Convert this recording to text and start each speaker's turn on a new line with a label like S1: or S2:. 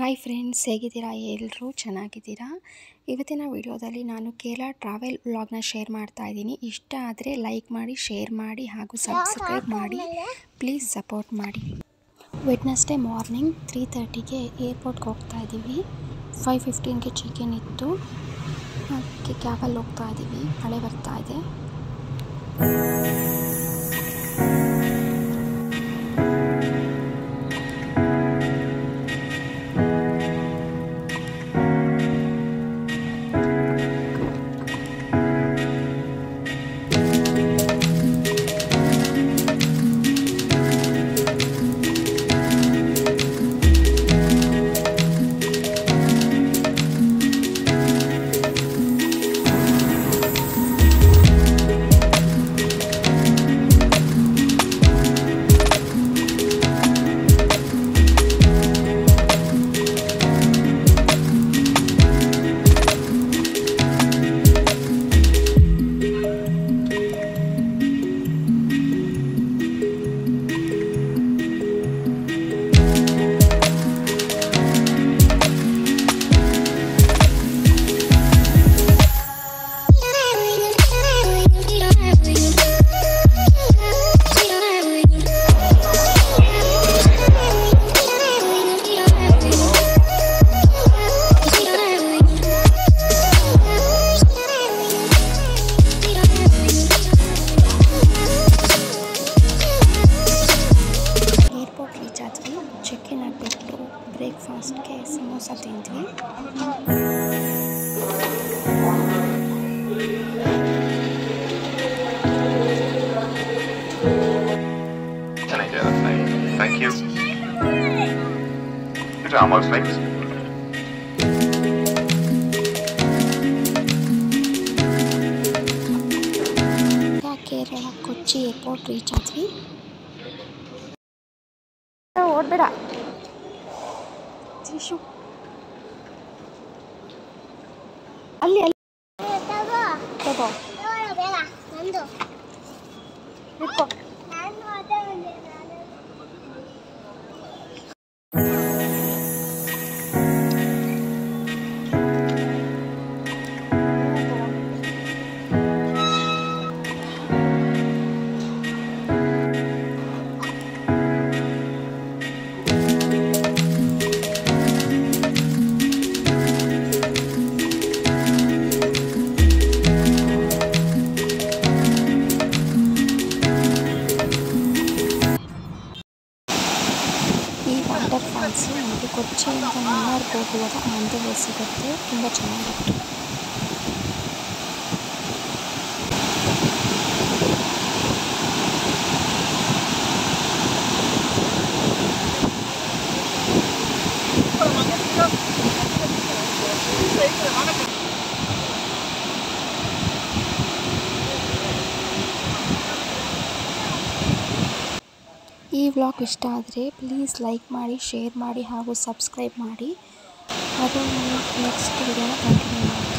S1: Hi friends ಹೇಗಿದ್ದೀರಾ ಎಲ್ಲರೂ ಚೆನ್ನಾಗಿದ್ದೀರಾ ಇವತ್ತಿನ ವಿಡಿಯೋದಲ್ಲಿ ನಾನು ಕೇರಳ ಟ್ರಾವೆಲ್ ವ್ಲಾಗ್ನ ಶೇರ್ ಮಾಡ್ತಾ ಇದ್ದೀನಿ ಇಷ್ಟ ಆದರೆ ಲೈಕ್ ಮಾಡಿ ಶೇರ್ ಮಾಡಿ ಹಾಗೂ ಸಬ್ಸ್ಕ್ರೈಬ್ ಮಾಡಿ ಪ್ಲೀಸ್ ಸಪೋರ್ಟ್ ಮಾಡಿ ವೆಡ್ನೆಸ್ಡೇ ಮಾರ್ನಿಂಗ್ ತ್ರೀ ತರ್ಟಿಗೆ ಏರ್ಪೋರ್ಟ್ಗೆ ಹೋಗ್ತಾ ಇದ್ದೀವಿ ಫೈವ್ ಫಿಫ್ಟೀನ್ಗೆ ಚಿಕನ್ ಇತ್ತು ಅದಕ್ಕೆ ಕ್ಯಾಬಲ್ಲಿ ಹೋಗ್ತಾ ಇದ್ದೀವಿ ಮಳೆ ಬರ್ತಾ ಇದೆ ಏರ್ಪೋರ್ಟ್ ರೀಚ್ ಆದ್ವಿ ಚೆಕ್ ಇನ್ ಆಗಿಬಿಟ್ಟು ಬ್ರೇಕ್ಫಾಸ್ಟ್ಗೆ ಸಮೋಸ ತಿಂದ್ವಿ
S2: Can I get that thing? Thank you. It's almost fixed.
S1: Kerala Kochi airport reach ಆದ್ವಿ ಓಡ್ಬೇಡ ತ್ರಿಶು ಅಲ್ಲಿ ಅಲ್ಲಿ ತಗೋ
S3: ನಂದು
S1: ಇಟ್ಕೋ
S3: ನಾನು ಮಾತಾಡೋಣ ನಾನು
S1: ಈ ವಾಟರ್ ಫಾಲ್ಸು ನಮಗೆ ಕೊಚ್ಚಿಯಿಂದ ಮನ್ನಾರ್ಗೆ ಹೋಗುವಾಗ ಮಂದೆಲೆ ಸಿಗುತ್ತೆ ತುಂಬ ಚೆನ್ನಾಗಿತ್ತು ಈ ವ್ಲಾಗ್ ಇಷ್ಟ ಆದರೆ ಪ್ಲೀಸ್ ಲೈಕ್ ಮಾಡಿ ಶೇರ್ ಮಾಡಿ ಹಾಗೂ ಸಬ್ಸ್ಕ್ರೈಬ್ ಮಾಡಿ ಹಾಗೂ ನೆಕ್ಸ್ಟ್ ವಿಡಿಯೋನ ಕಂಟಿನ್ಯೂ ಮಾಡಿ